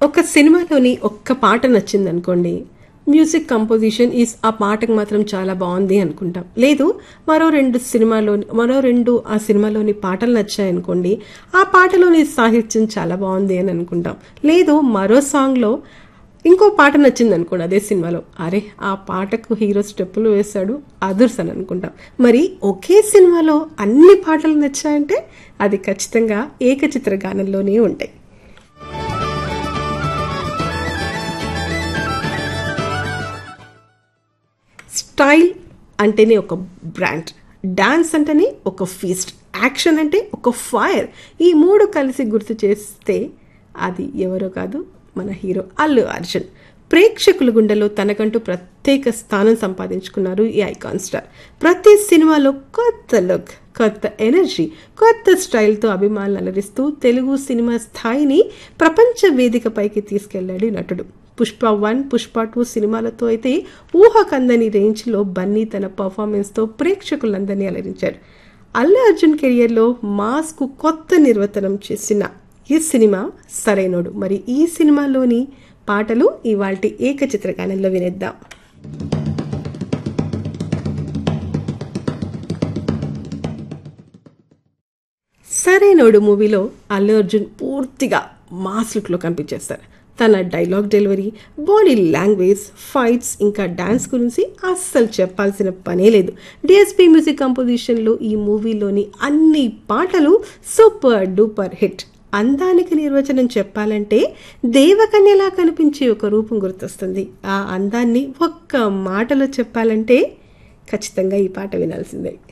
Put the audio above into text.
ఒక సినిమాలోని ఒక్క పాట నచ్చింది అనుకోండి మ్యూజిక్ కంపోజిషన్ ఈస్ ఆ పాటకు మాత్రం చాలా బాగుంది అనుకుంటాం లేదు మరో రెండు సినిమాలోని మరో రెండు ఆ సినిమాలోని పాటలు నచ్చాయనుకోండి ఆ పాటలోని సాహిత్యం చాలా బాగుంది అని అనుకుంటాం లేదు మరో సాంగ్లో ఇంకో పాట నచ్చింది అనుకోండి అదే సినిమాలో అరే ఆ పాటకు హీరో స్టెప్పులు వేశాడు అదుర్స్ అని అనుకుంటాం మరి ఒకే సినిమాలో అన్ని పాటలు నచ్చాయంటే అది ఖచ్చితంగా ఏకచిత్ర గానంలోనే ఉంటాయి స్టైల్ అంటేనే ఒక బ్రాండ్ డాన్స్ అంటేనే ఒక ఫీస్ట్ యాక్షన్ అంటే ఒక ఫైర్ ఈ మూడు కలిసి గుర్తు చేస్తే అది ఎవరో కాదు మన హీరో అల్లు అర్జున్ ప్రేక్షకుల గుండెలో తనకంటూ ప్రత్యేక స్థానం సంపాదించుకున్నారు ఈ ఐకాన్ స్టార్ ప్రతి సినిమాలో కొత్త లుక్ కొత్త ఎనర్జీ కొత్త స్టైల్తో అభిమానులు అలరిస్తూ తెలుగు సినిమా స్థాయిని ప్రపంచ వేదికపైకి తీసుకెళ్లాడు ఈ నటుడు పుష్ప వన్ పుష్ప టూ సినిమాలతో అయితే ఊహకందని రేంజ్లో బన్నీ తన పర్ఫార్మెన్స్తో ప్రేక్షకులందరినీ అలరించారు అల్లు అర్జున్ కెరియర్లో మాస్కు కొత్త నిర్వచనం చేసిన ఈ సినిమా సరైనోడు మరి ఈ సినిమాలోని పాటలు ఇవాల్టి ఏకచిత్ర గానంలో వినేద్దాం సరైనోడు మూవీలో అల్లు అర్జున్ పూర్తిగా మాస్ లుక్లో కనిపించేస్తారు తన dialogue delivery body language fights ఇంకా డాన్స్ గురించి అస్సలు చెప్పాల్సిన పనే లేదు డిఎస్పి మ్యూజిక్ కంపోజిషన్లో ఈ మూవీలోని అన్ని పాటలు సూపర్ డూపర్ హిట్ అందానికి నిర్వచనం చెప్పాలంటే దేవకన్యలా కనిపించే ఒక రూపం గుర్తొస్తుంది ఆ అందాన్ని ఒక్క మాటలో చెప్పాలంటే ఖచ్చితంగా ఈ పాట వినాల్సిందే